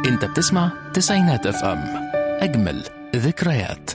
انت بتسمع تسعينات اف ام اجمل ذكريات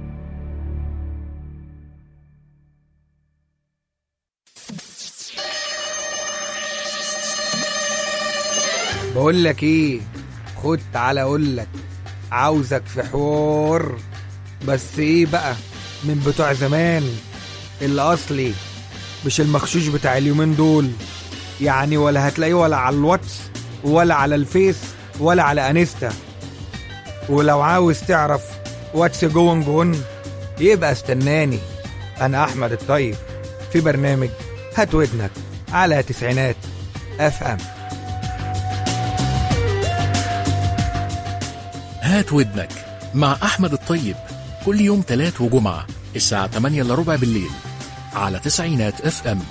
بقول لك ايه خد تعالى اقول لك عاوزك في حوار بس ايه بقى من بتوع زمان الاصلي مش المخشوش بتاع اليومين دول يعني ولا هتلاقيه ولا على الواتس ولا على الفيس ولا على انستا ولو عاوز تعرف واتس جوين جون يبقى استناني انا احمد الطيب في برنامج هات ودنك على تسعينات اف ام هات ودنك مع احمد الطيب كل يوم تلات وجمعة الساعة 8 الا ربع بالليل على تسعينات اف ام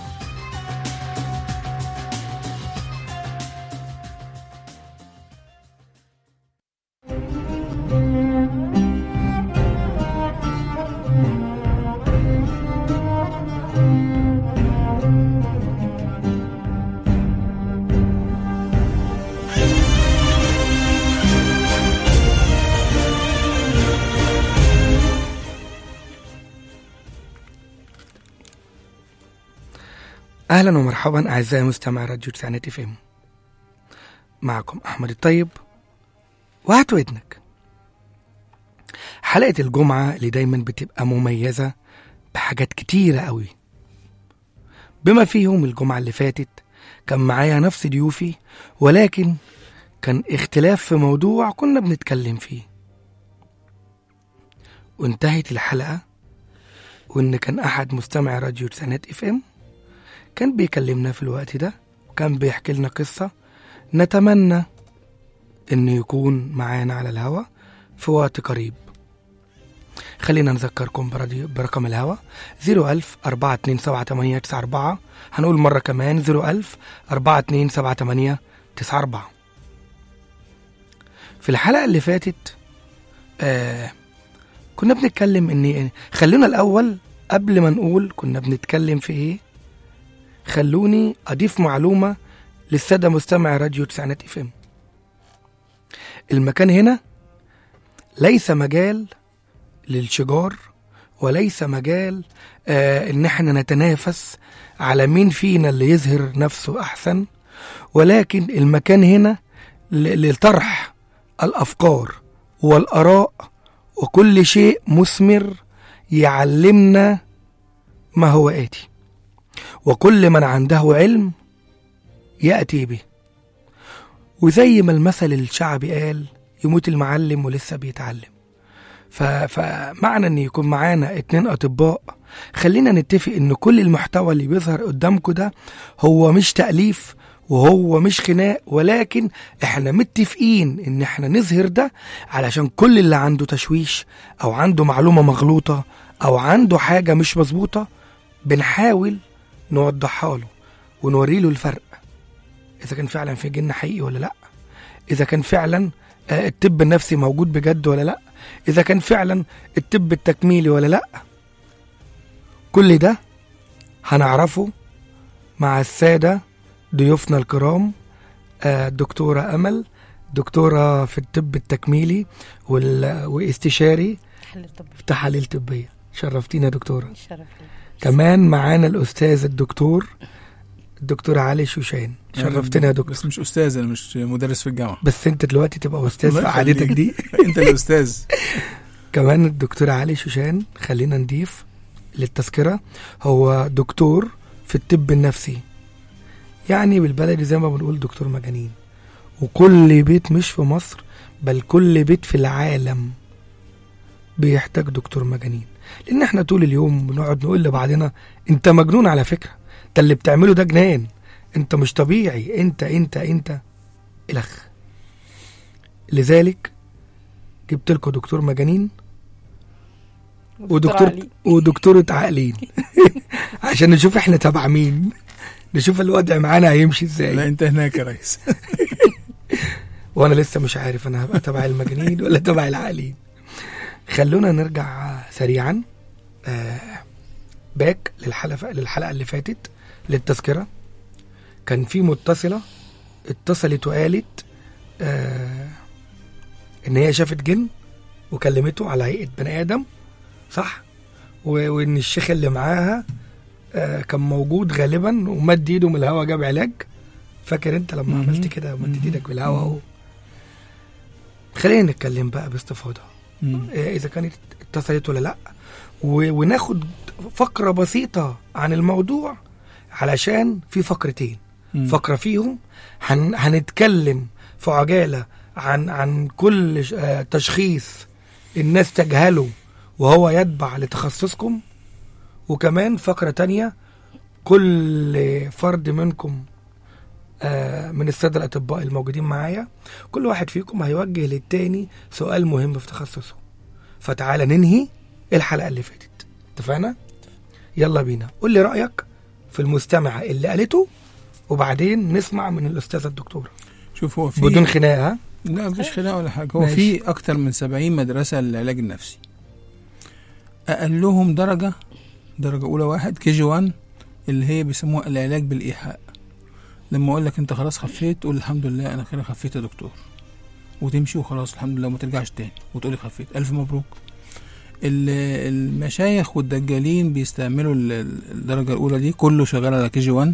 اهلا ومرحبا اعزائي مستمعي راديو تسعينات اف ام معكم احمد الطيب وهات ودنك حلقه الجمعه اللي دايما بتبقى مميزه بحاجات كتيره قوي بما فيهم الجمعه اللي فاتت كان معايا نفس ضيوفي ولكن كان اختلاف في موضوع كنا بنتكلم فيه وانتهت الحلقه وان كان احد مستمعي راديو تسعينات اف ام كان بيكلمنا في الوقت ده وكان بيحكي لنا قصة نتمنى إنه يكون معانا على الهوا في وقت قريب خلينا نذكركم براديو برقم الهوا 01000 427 هنقول مرة كمان 01000 427 في الحلقة اللي فاتت آه كنا بنتكلم إن خلونا الأول قبل ما نقول كنا بنتكلم في إيه خلوني أضيف معلومة للسادة مستمعي راديو تسعينات اف ام المكان هنا ليس مجال للشجار وليس مجال آه ان احنا نتنافس على مين فينا اللي يظهر نفسه احسن ولكن المكان هنا ل- لطرح الافكار والاراء وكل شيء مثمر يعلمنا ما هو اتي وكل من عنده علم يأتي به وزي ما المثل الشعبي قال يموت المعلم ولسه بيتعلم ف... فمعنى ان يكون معانا اتنين اطباء خلينا نتفق ان كل المحتوى اللي بيظهر قدامكم ده هو مش تأليف وهو مش خناق ولكن احنا متفقين ان احنا نظهر ده علشان كل اللي عنده تشويش او عنده معلومة مغلوطة او عنده حاجة مش مظبوطة بنحاول نوضحها له ونوري له الفرق اذا كان فعلا في جن حقيقي ولا لا اذا كان فعلا آه، الطب النفسي موجود بجد ولا لا اذا كان فعلا الطب التكميلي ولا لا كل ده هنعرفه مع السادة ضيوفنا الكرام آه، الدكتورة أمل دكتورة في الطب التكميلي وال- واستشاري حل الطب في تحاليل طبية شرفتينا يا دكتورة الشرف لي كمان معانا الأستاذ الدكتور الدكتور علي شوشان شرفتنا يا دكتور بس مش استاذ انا مش مدرس في الجامعه بس انت دلوقتي تبقى استاذ الله في قعدتك يخليك. دي انت الاستاذ كمان الدكتور علي شوشان خلينا نضيف للتذكرة هو دكتور في الطب النفسي يعني بالبلدي زي ما بنقول دكتور مجانين وكل بيت مش في مصر بل كل بيت في العالم بيحتاج دكتور مجانين لان احنا طول اليوم بنقعد نقول لبعضنا انت مجنون على فكرة انت اللي بتعمله ده جنان انت مش طبيعي انت انت انت الخ لذلك جبت لكم دكتور مجانين ودكتور علي. ودكتورة عقلين عشان نشوف احنا تبع مين نشوف الوضع معانا هيمشي لا ازاي انت هناك يا ريس وانا لسه مش عارف انا هبقى تبع المجانين ولا تبع العقلين خلونا نرجع سريعا آه باك للحلقه للحلقه اللي فاتت للتذكره كان في متصله اتصلت وقالت آه ان هي شافت جن وكلمته على هيئه بني ادم صح و- وان الشيخ اللي معاها آه، كان موجود غالبا ومد ايده من الهوا جاب علاج فاكر انت لما مم. عملت كده ومدت مم. ايدك بالهوا و... خلينا نتكلم بقى باستفاضه مم. آه، اذا كانت اتصلت ولا لا و... وناخد فقره بسيطه عن الموضوع علشان في فقرتين مم. فقره فيهم هن... هنتكلم في عجاله عن عن كل ش- آه، تشخيص الناس تجهله وهو يتبع لتخصصكم وكمان فقره تانية كل فرد منكم آه، من الساده الاطباء الموجودين معايا كل واحد فيكم هيوجه للتاني سؤال مهم في تخصصه فتعالى ننهي الحلقه اللي فاتت اتفقنا يلا بينا قول لي رايك في المستمعه اللي قالته وبعدين نسمع من الاستاذه الدكتوره شوف هو في بدون خناقه ها؟ لا مفيش خناقه ولا حاجه هو ماشي. في اكتر من 70 مدرسه للعلاج النفسي اقلهم درجه درجه اولى واحد كي جي 1 اللي هي بيسموها العلاج بالايحاء لما اقول لك انت خلاص خفيت تقول الحمد لله انا كده خفيت يا دكتور وتمشي وخلاص الحمد لله وما ترجعش تاني وتقولي خفيت الف مبروك ال- المشايخ والدجالين بيستعملوا ال- ال- الدرجه الاولى دي كله شغال على كي جي 1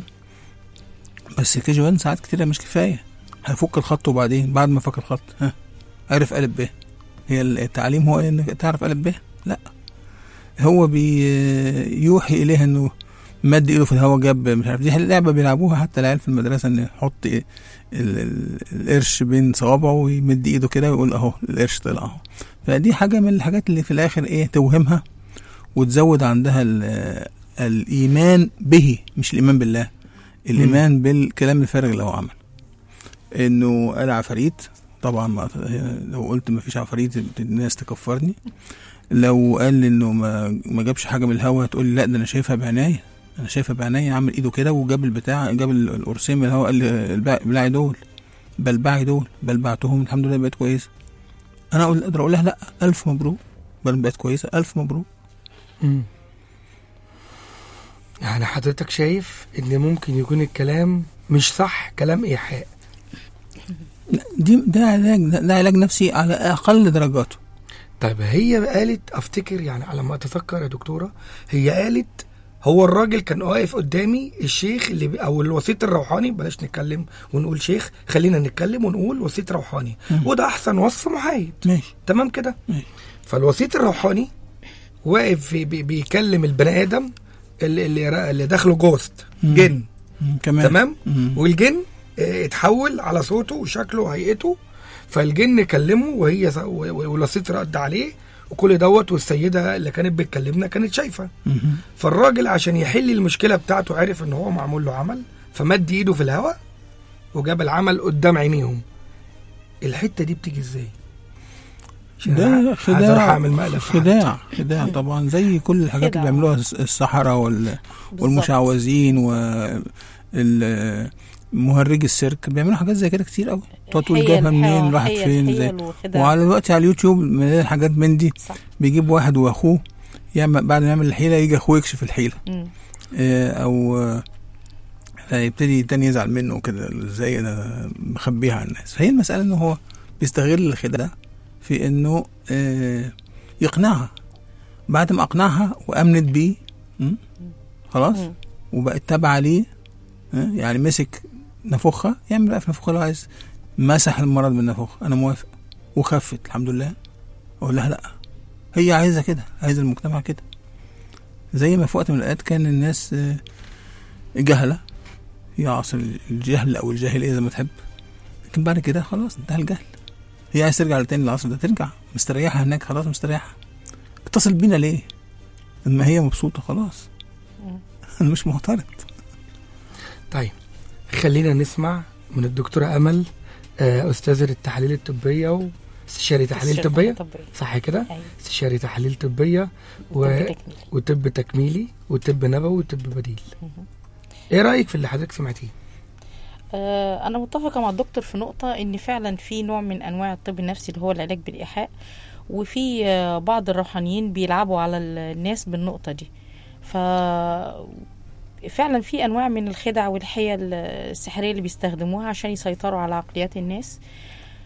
بس كي جي 1 ساعات كتيره مش كفايه هيفك الخط وبعدين بعد ما فك الخط ها عرف ألف ب هي التعليم هو انك تعرف ألف ب لا هو بيوحي اليه انه مد ايده في الهواء جاب مش عارف دي لعبه بيلعبوها حتى العيال في المدرسه ان يحط ال- ال- القرش بين صوابعه ويمد ايده كده ويقول اهو القرش طلع اهو فدي حاجه من الحاجات اللي في الاخر ايه توهمها وتزود عندها ال- الايمان به مش الايمان بالله الايمان بالكلام الفارغ اللي هو عمل انه قال عفاريت طبعا ما لو قلت ما فيش عفاريت الناس تكفرني لو قال انه ما ما جابش حاجه من الهوا تقول لي لا ده انا شايفها بعينيا انا شايفها بعينيا عامل ايده كده وجاب البتاع جاب ال- القرصين من الهوا قال لي البع- بلعي دول بلبعي دول بلبعتهم الحمد لله بقيت كويسه انا اقول اقدر اقول لها لا الف مبروك بل بقت كويسه الف مبروك يعني حضرتك شايف ان ممكن يكون الكلام مش صح كلام ايحاء لا، دي ده علاج ده, ده علاج نفسي على اقل درجاته طيب هي قالت افتكر يعني على ما اتذكر يا دكتوره هي قالت هو الراجل كان واقف قدامي الشيخ اللي بي او الوسيط الروحاني بلاش نتكلم ونقول شيخ خلينا نتكلم ونقول وسيط روحاني مم. وده احسن وصف محايد ماشي تمام كده ماشي فالوسيط الروحاني واقف في- بي بيكلم البني ادم اللي اللي, اللي داخله جوست مم. جن مم، كمان تمام مم. والجن آه، اتحول على صوته وشكله وهيئته فالجن كلمه وهي س- و- و- والوسيط رد عليه وكل دوت والسيده اللي كانت بتكلمنا كانت شايفه مم. فالراجل عشان يحل المشكله بتاعته عرف ان هو معمول له عمل فمد ايده في الهواء وجاب العمل قدام عينيهم الحته دي بتيجي ازاي عشان ده أنا عايز أروح خداع اعمل مقلب في حد. خداع خداع طبعا زي كل الحاجات خداع. اللي بيعملوها الس- السحرة وال... والمشعوذين والمهرج السيرك بيعملوا حاجات زي كده كتير قوي تقعد تقول حيل- جابها منين حيل- راحت حيل- فين حيل زي وخداع. وعلى دلوقتي على اليوتيوب من الحاجات من دي صح بيجيب واحد واخوه يعمل بعد ما يعمل الحيله يجي اخوه يكشف الحيله مم. آه، او آه، يبتدي التاني يزعل منه كده ازاي انا مخبيها على الناس فهي المساله ان هو بيستغل الخداع ده في انه آه، يقنعها بعد ما اقنعها وامنت بيه م? خلاص مم. وبقت تابعه ليه آه، يعني مسك نفخها يعمل بقى في نفخها لو عايز مسح المرض من النفخ انا موافق وخفت الحمد لله اقول لها لا هي عايزه كده عايزه المجتمع كده زي ما في وقت من الاوقات كان الناس آه، جهله في عصر الجهل او الجاهليه زي ما تحب لكن بعد كده خلاص انتهى الجهل هي عايز ترجع لتاني العصر ده ترجع مستريحه هناك خلاص مستريحه اتصل بينا ليه اما هي مبسوطه خلاص مم. انا مش معترض طيب خلينا نسمع من الدكتوره امل آه، استاذه التحاليل الطبيه واستشاري تحاليل الشركة طبيه الطبية. صح كده أيوة. استشاري تحاليل طبيه و... طب تكميل. وطب تكميلي وطب نبوي وطب بديل مهم. ايه رايك في اللي حضرتك سمعتيه آه، أنا متفقة مع الدكتور في نقطة إن فعلا في نوع من أنواع الطب النفسي اللي هو العلاج بالإيحاء وفي آه، بعض الروحانيين بيلعبوا على ال- الناس بالنقطة دي ف فعلا في أنواع من الخدع والحيل السحرية اللي بيستخدموها عشان يسيطروا على عقليات الناس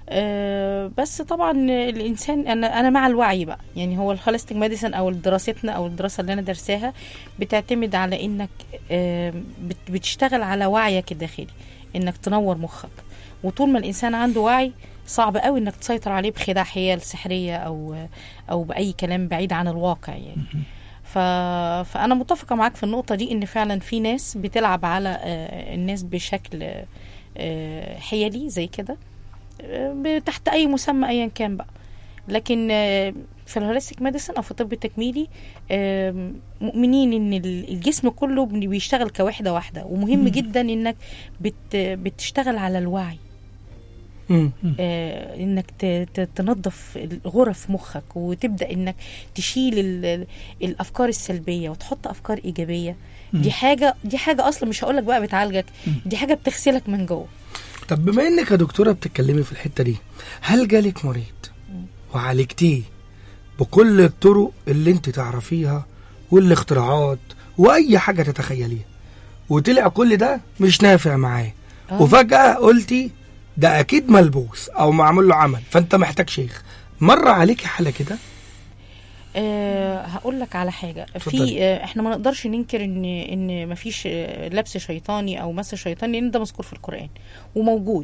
آه، بس طبعا الانسان انا انا مع الوعي بقى يعني هو الهوليستيك ميديسن او دراستنا او الدراسه اللي انا درساها بتعتمد على انك آه، بت- بتشتغل على وعيك الداخلي انك تنور مخك وطول ما الانسان عنده وعي صعب قوي انك تسيطر عليه بخداع حيل سحريه او او باي كلام بعيد عن الواقع يعني ف... فانا متفقه معاك في النقطه دي ان فعلا في ناس بتلعب على آه، الناس بشكل آه، حيلي زي كده آه، تحت اي مسمى ايا كان بقى لكن آه، في الهوليستيك ميديسن او في الطب التكميلي آه، مؤمنين ان ال- الجسم كله بن- بيشتغل كوحده واحده ومهم جدا انك بت بتشتغل على الوعي مم. آه، انك ت- ت- تنظف الغرف مخك وتبدا انك تشيل ال- ال- الافكار السلبيه وتحط افكار ايجابيه دي حاجه دي حاجه اصلا مش هقولك بقى بتعالجك دي حاجه بتغسلك من جوه طب بما انك يا دكتوره بتتكلمي في الحته دي هل جالك مريض وعالجتيه بكل الطرق اللي انت تعرفيها والاختراعات واي حاجه تتخيليها وطلع كل ده مش نافع معاه آه. وفجاه قلتي ده اكيد ملبوس او معمول له عمل فانت محتاج شيخ مر عليكي حاله كده أه هقول لك على حاجه اتفضلي. في أه احنا ما نقدرش ننكر ان ان مفيش آه، لبس شيطاني او مس شيطاني لان ده مذكور في القران وموجود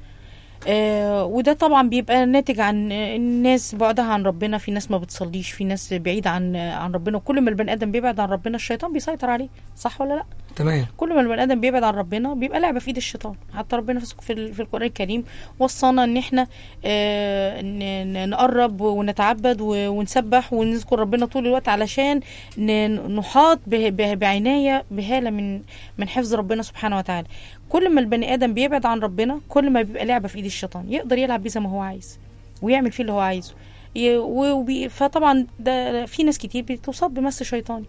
آه وده طبعا بيبقى ناتج عن آه، الناس بعدها عن ربنا في ناس ما بتصليش في ناس بعيدة عن آه، عن ربنا وكل ما البني ادم بيبعد عن ربنا الشيطان بيسيطر عليه صح ولا لا تمام كل ما البني ادم بيبعد عن ربنا بيبقى لعبه في ايد الشيطان حتى ربنا في في, ال- في القران الكريم وصانا ان احنا آه ن- ن- نقرب ونتعبد و- ونسبح ونذكر ربنا طول الوقت علشان ن- نحاط به- به- بعنايه بهاله من من حفظ ربنا سبحانه وتعالى كل ما البني ادم بيبعد عن ربنا كل ما بيبقى لعبه في ايد الشيطان يقدر يلعب بيه زي ما هو عايز ويعمل فيه اللي هو عايزه ي- وبي- فطبعا ده في ناس كتير بتصاب بمس شيطاني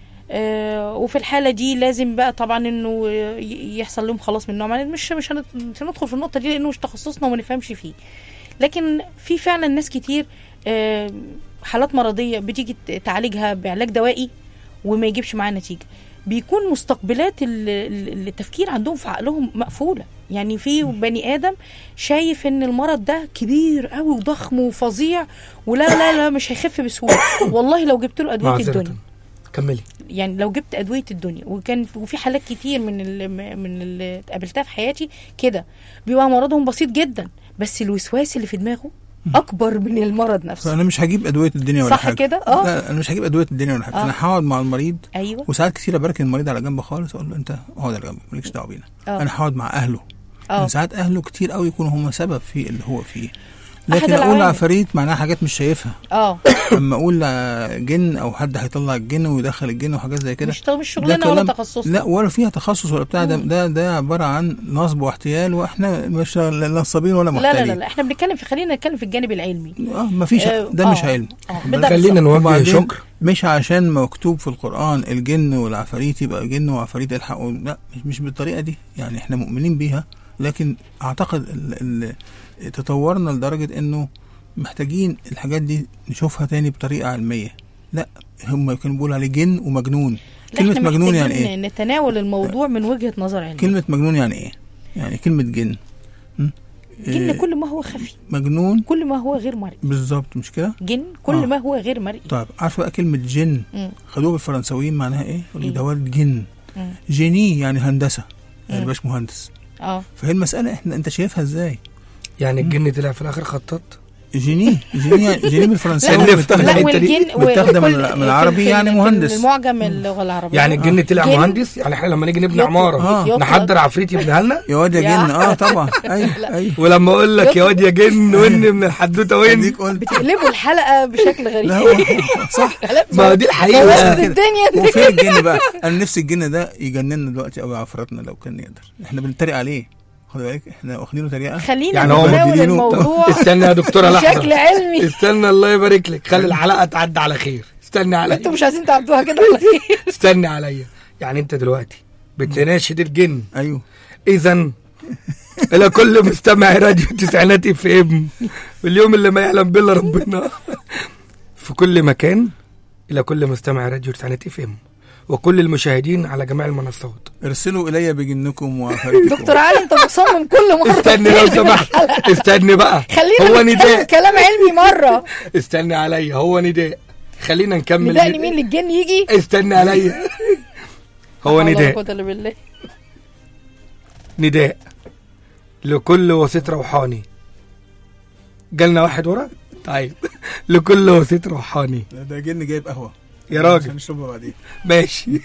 آه، وفي الحاله دي لازم بقى طبعا انه ي- يحصل لهم خلاص من نوع معين. مش مش هنت- مش هندخل في النقطه دي لانه مش تخصصنا وما نفهمش فيه لكن في فعلا ناس كتير آه، حالات مرضيه بتيجي ت- تعالجها بعلاج دوائي وما يجيبش معاه نتيجه بيكون مستقبلات ال- ال- التفكير عندهم في عقلهم مقفوله يعني في بني ادم شايف ان المرض ده كبير قوي وضخم وفظيع ولا لا لا مش هيخف بسهوله والله لو جبت له ادويه معذرة الدنيا كملي يعني لو جبت ادويه الدنيا وكان وفي حالات كتير من ال من اللي قابلتها في حياتي كده بيبقى مرضهم بسيط جدا بس الوسواس اللي في دماغه اكبر من المرض نفسه فانا مش هجيب ادويه الدنيا ولا صح حاجه كده؟ آه. لا انا مش هجيب ادويه الدنيا ولا حاجه آه. انا هقعد مع المريض ايوه وساعات كتيره بركن المريض على جنب خالص اقول له انت اقعد على جنب مالكش دعوه بينا آه. انا هقعد مع اهله اه من ساعات اهله كتير قوي يكونوا هم سبب في اللي هو فيه أحد لكن اقول العوامل. عفاريت معناها حاجات مش شايفها اه اما اقول جن او حد هيطلع الجن ويدخل الجن وحاجات زي كده مش مش ده شغلنا ولا كلام- تخصصنا لا ولا فيها تخصص ولا بتاع ده ده, ده عباره عن نصب واحتيال واحنا مش لا نصابين ولا لا محتالين لا لا, لا احنا بنتكلم في خلينا نتكلم في الجنب العلمي اه مفيش آه، ده مش آه. علم اه ده خلينا بالظبط. نوجه وبعدين شكر مش عشان مكتوب في القرآن الجن والعفاريت يبقى جن وعفاريت الحقوا لا مش, مش بالطريقة دي يعني احنا مؤمنين بيها لكن اعتقد ال ال تطورنا لدرجة انه محتاجين الحاجات دي نشوفها تاني بطريقة علمية لا هم كانوا بيقولوا عليه جن ومجنون لا، كلمة احنا مجنون يعني محتاجين ايه نتناول الموضوع من وجهه نظر علميه كلمة مجنون يعني ايه يعني كلمة جن م? جن إيه، كل ما هو خفي مجنون كل ما هو غير مرئي بالظبط مش كده جن كل آه. ما هو غير مرئي طيب عارفه بقى كلمة جن مم. خدوها بالفرنساويين معناها ايه؟ يقولوا إيه؟ ده ولد جن مم. جيني يعني هندسة يعني مم. باش مهندس اه فهي المسألة احنا انت شايفها ازاي؟ يعني الجن طلع في الاخر خطاط جيني جيني جيني بالفرنساوي لا، متاخدة- لا، الحتة دي متاخدة من- وكل- من العربي في- يعني في- مهندس. في المعجم اللغه العربيه يعني الجن طلع جن. مهندس يعني احنا لما نيجي نبني يطلق- عماره آه. يطلق- نحضر عفريت يبنيها لنا يا واد يا يا جن اه طبعا ايوه ايوه ولما اقول لك يا واد يا جن وين من الحدوته وين اديك قلت بتقلبوا الحلقه بشكل غريب لا هو صح ما دي بوظت الحقيقه الدنيا دي. وفين الجن بقى؟ انا نفسي الجن ده يجننا دلوقتي قوي عفرتنا لو كان يقدر احنا بنتريق عليه خد بالك احنا واخدينه تريقه خلينا يعني هو نتناول مدينه- الموضوع استنى يا دكتوره بشكل لحظه علمي استنى الله يبارك لك خلي الحلقه تعدي على خير استنى انتوا عليا مش عايزين تعدوها كده ولا ايه؟ استنى عليا يعني انت دلوقتي بتناشد الجن ايوه اذا الى كل مستمع راديو تسعينات اف ام واليوم اللي ما يعلم به الا ربنا في كل مكان الى كل مستمع راديو تسعينات اف ام وكل المشاهدين على جميع المنصات ارسلوا الي بجنكم وفريقكم دكتور علي انت مصمم كل مره استني لو تقلب سمحت الحلقة. استني بقى خلينا هو نتكلم نداء كلام علمي مره استني عليا هو نداء خلينا نكمل نداء لمين للجن يجي استني عليا هو لا حول ولا نداء قوة إلا بالله نداء لكل وسيط روحاني جالنا واحد ورا طيب لكل وسيط روحاني ده- ده جن جايب قهوه يا راجل هنشربها بعدين ماشي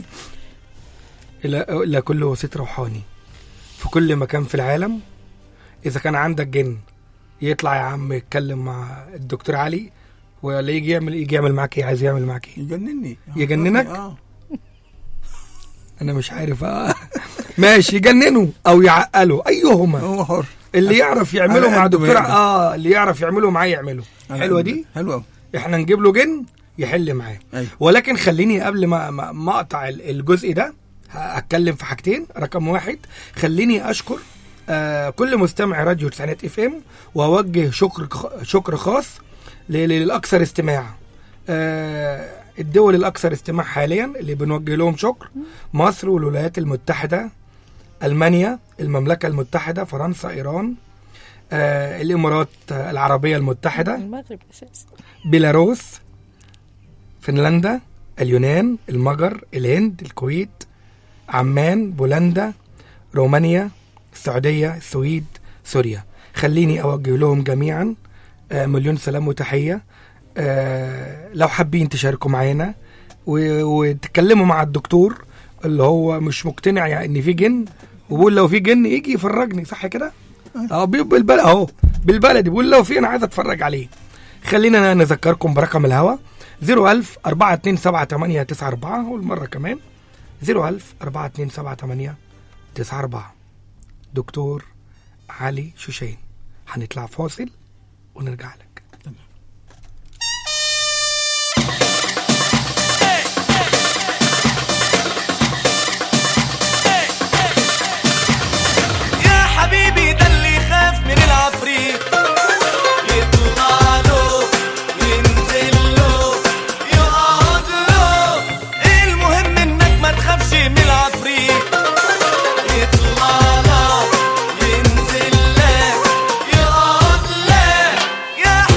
إلى إلى كل وسيط روحاني في كل مكان في العالم إذا كان عندك جن يطلع يا عم يتكلم مع الدكتور علي ولا يجي يعمل يجي يعمل معاك ايه عايز يعمل معاك ايه يجنني يجننك؟ اه انا مش عارف آه. ماشي يجننه او يعقله ايهما هو حر اللي يعرف يعمله على مع قد ما دكتور يقدر. اه اللي يعرف يعمله معاه يعمله على حلوه قد- دي حلوه أوي. احنا نجيب له جن يحل معاه ايوه ولكن خليني قبل ما ما ما اقطع ال- الجزء ده هتكلم في حاجتين رقم واحد خليني اشكر آه كل مستمع راديو تسعينات اف ام واوجه شكر خ- شكر خاص ل- للاكثر استماع آه الدول الاكثر استماع حاليا اللي بنوجه لهم شكر مصر والولايات المتحده المانيا المملكه المتحده فرنسا ايران آه الامارات العربيه المتحده المغرب اساسا بيلاروس فنلندا اليونان المجر الهند الكويت عمان بولندا رومانيا السعودية السويد سوريا خليني أوجه لهم جميعا آه، مليون سلام وتحية آه، لو حابين تشاركوا معانا و- وتتكلموا مع الدكتور اللي هو مش مقتنع يعني ان في جن وبقول لو في جن يجي يفرجني صح كده؟ اه بي- بالبلد اهو بالبلدي بيقول لو في انا عايز اتفرج عليه خلينا نذكركم برقم الهوا 01000 427 والمرة كمان 01000 427 دكتور علي شوشين هنطلع فاصل ونرجع لك يا حبيبي ده اللي يخاف من العفريت يطلع له ينزل له يقعد له المهم انك ما تخافش من العفريت يطلع لك ينزل لك يقعد لك يا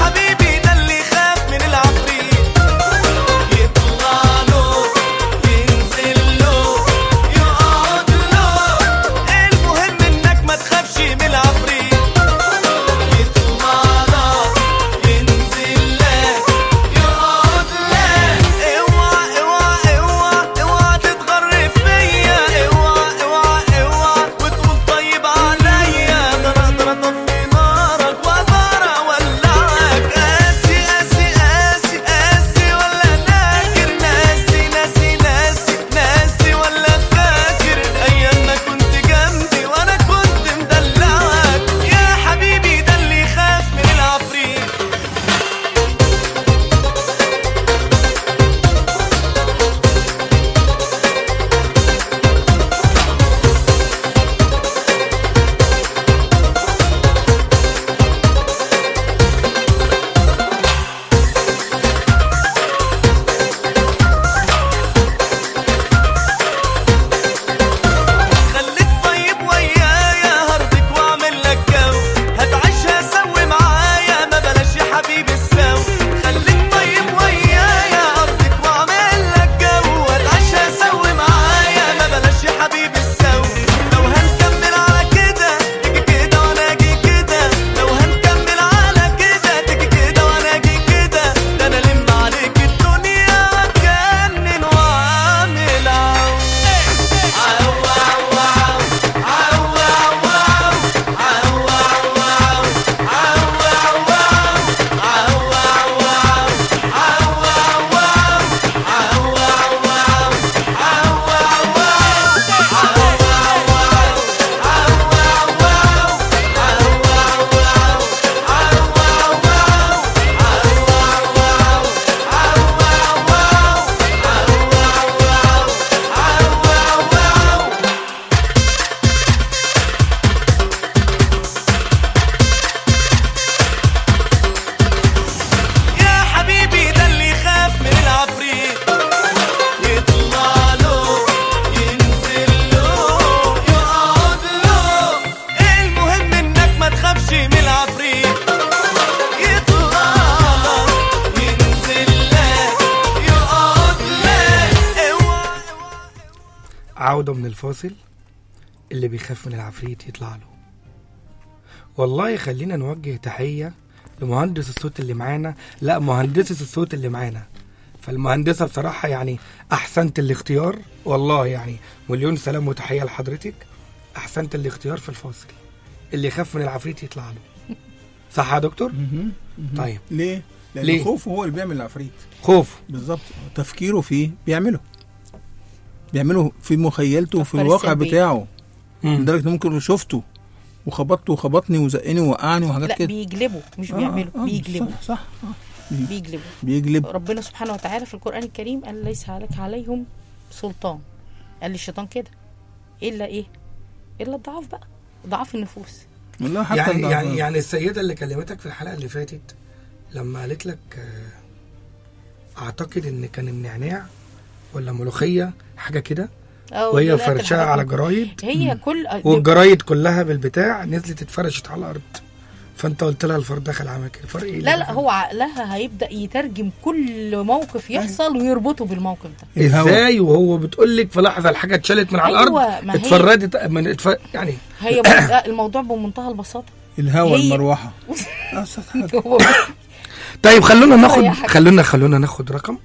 عودة من الفاصل اللي بيخاف من العفريت يطلع له والله خلينا نوجه تحية لمهندس الصوت اللي معانا لا مهندسة الصوت اللي معانا فالمهندسة بصراحة يعني أحسنت الاختيار والله يعني مليون سلام وتحية لحضرتك أحسنت الاختيار في الفاصل اللي يخاف من العفريت يطلع له صح يا دكتور؟ مهم. مهم. طيب ليه؟ لان ليه؟ الخوف هو اللي بيعمل العفريت خوف بالظبط تفكيره فيه بيعمله بيعمله في مخيلته وفي الأفكار الواقع السلبية. بتاعه مم. لدرجه إن ممكن لو شفته وخبطته وخبطني وزقني ووقعني وحاجات لا كده بيجلبوا مش آه، بيعملوا آه، بيجلبوا صح, صح آه. بيجلبوا بيجلب ربنا سبحانه وتعالى في القرآن الكريم قال ليس عليك عليهم سلطان قال للشيطان كده إلا إيه إلا الضعاف بقى ضعاف النفوس والله حتى يعني الضعف- يعني يعني السيدة اللي كلمتك في الحلقة اللي فاتت لما قالت لك آه، أعتقد إن كان النعناع ولا ملوخية حاجة كده أو وهي دلوقتي فرشاها الحاجات على دي. جرايد هي كل والجرايد كلها بالبتاع نزلت اتفرشت على الأرض فأنت قلت لها الفار دخل عمل كده الفار إيه اللي لا لا دخل؟ هو عقلها هيبدأ يترجم كل موقف يحصل ويربطه بالموقف ده الهوا. ازاي وهو بتقول لك في لحظه الحاجه اتشالت من على أيوة، الارض ما هي- اتفردت من اتف... يعني هي ب- الموضوع بمنتهى البساطة الهوا هي- المروحه ابسط حاجه هو طيب خلونا ناخد ولا أي حاجة. خلونا خلونا ناخد رقم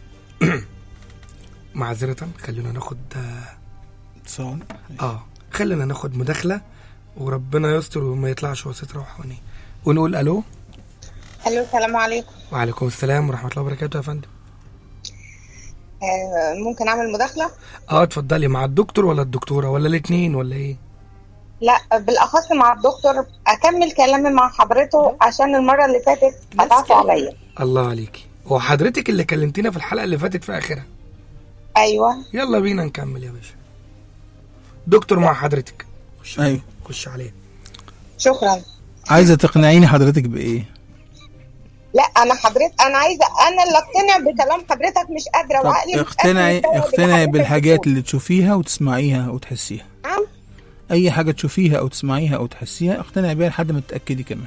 معذرة خلونا ناخد صون اه خلينا ناخد مداخلة وربنا يستر وما يطلعش وسط روحاني ونقول الو الو السلام عليكم وعليكم السلام ورحمة الله وبركاته يا فندم آه ممكن اعمل مداخله اه اتفضلي مع الدكتور ولا الدكتورة ولا الاتنين ولا ايه لا بالاخص مع الدكتور اكمل كلامي مع حضرته عشان المره اللي فاتت قطعتوا عليا الله عليكي هو حضرتك اللي كلمتينا في الحلقة اللي فاتت في آخرها ايوه يلا بينا نكمل يا باشا دكتور مع حضرتك خش ايوه خش عليه شكرا عايزه تقنعيني حضرتك بايه لا انا حضرتك انا عايزه انا اللي اقتنع بكلام حضرتك مش قادره طب وعقلي مش اقتنعي قادر يستوعب اقتنعي اللي حضرتك بالحاجات بتقوله. اللي تشوفيها وتسمعيها وتحسيها نعم اي حاجه تشوفيها او تسمعيها او تحسيها اقتنعي بيها لحد ما تتاكدي كمان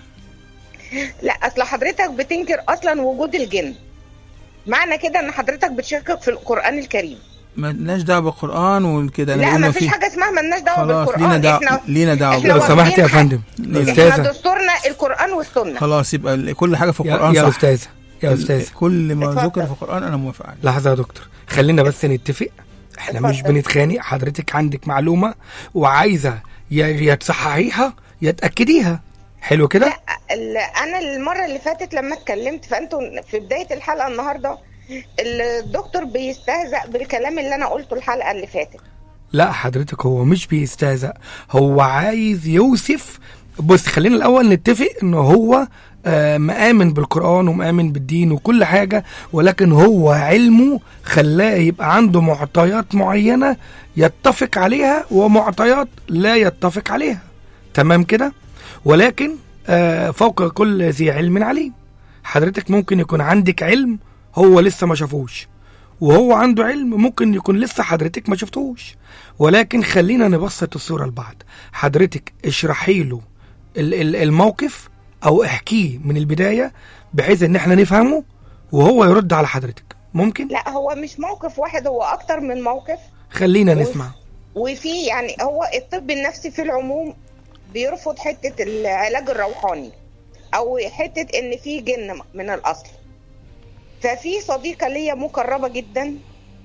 لا اصل حضرتك بتنكر اصلا وجود الجن معنى كده ان حضرتك بتشكك في القران الكريم مالناش دعوه بالقران وكده انا لا بقول ما ما فيش في حاجه اسمها مالناش دعوه خلاص بالقران لينا دعوه احنا لينا دعوه إحنا لو بالقرآن. سمحت يا واخدين فندم احنا أستاذة دستورنا القران والسنه خلاص يبقى ال- كل حاجه في يا, القران يا صح أستاذة يا أستاذ كل ما اتفضل. ذكر في القران انا موافق عليه لحظة يا دكتور خلينا بس نتفق احنا مش اتفضل. بنتخانق حضرتك عندك معلومة وعايزة يا يا تصححيها يا تأكديها حلو كده لا ال- انا المره اللي فاتت لما اتكلمت فانتوا في بدايه الحلقه النهارده الدكتور بيستهزأ بالكلام اللي انا قلته الحلقه اللي فاتت لا حضرتك هو مش بيستهزأ هو عايز يوصف بص خلينا الأول نتفق إن هو آه، مآمن بالقرآن ومآمن بالدين وكل حاجة ولكن هو علمه خلاه يبقى عنده معطيات معينة يتفق عليها ومعطيات لا يتفق عليها تمام كده ولكن آه، فوق كل ذي علم عليم حضرتك ممكن يكون عندك علم هو لسه ما شافوش وهو عنده علم ممكن يكون لسه حضرتك ما شفتوش ولكن خلينا نبسط الصورة لبعض حضرتك اشرحي له ال- ال- الموقف او احكيه من البداية بحيث ان احنا نفهمه وهو يرد على حضرتك ممكن لا هو مش موقف واحد هو اكتر من موقف خلينا نسمع وفي يعني هو الطب النفسي في العموم بيرفض حته العلاج الروحاني او حته ان في جن من الاصل ففي صديقه ليا مقربه جدا